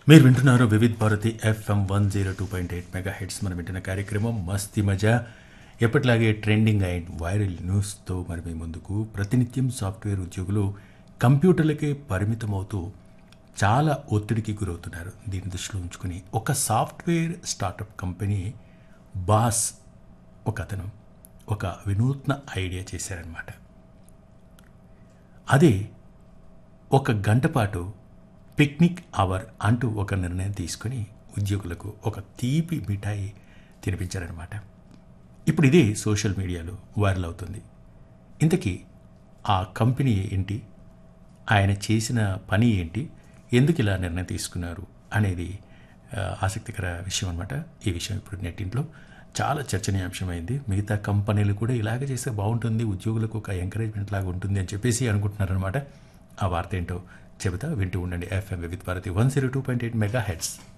మీరు వింటున్నారు Vividh Bharati FM one zero two point eight mega hits మనం వింటున్న కార్యక్రమం మస్తి మజా ఎప్పటిలాగే ట్రెండింగ్ అండ్ వైరల్ న్యూస్తో మరి మీ ముందుకు ప్రతినిత్యం సాఫ్ట్వేర్ ఉద్యోగులు కంప్యూటర్లకే పరిమితమవుతూ చాలా ఒత్తిడికి గురవుతున్నారు దీన్ని దృష్టిలో ఉంచుకుని ఒక సాఫ్ట్వేర్ స్టార్టప్ కంపెనీ బాస్ ఒక అతను ఒక వినూత్న ఐడియా చేశారనమాట అదే ఒక గంట పాటు పిక్నిక్ అవర్ అంటూ ఒక నిర్ణయం తీసుకుని ఉద్యోగులకు ఒక తీపి మిఠాయి తినిపించారనమాట ఇప్పుడు ఇదే సోషల్ మీడియాలో వైరల్ అవుతుంది ఇంతకీ ఆ కంపెనీ ఏంటి ఆయన చేసిన పని ఏంటి ఎందుకు ఇలా నిర్ణయం తీసుకున్నారు అనేది ఆ, ఆసక్తికర విషయం అనమాట ఈ విషయం ఇప్పుడు నెట్టింట్లో చాలా చర్చనీయాంశమైంది మిగతా కంపెనీలు కూడా ఇలాగ చేస్తే బాగుంటుంది ఉద్యోగులకు ఒక ఎంకరేజ్మెంట్ లాగా ఉంటుంది అని చెప్పేసి అనుకుంటున్నారనమాట ఆ వార్త ఏంటో చెబుతా వింటూ ఉండండి FM Vividh Bharati one zero two point eight mega heads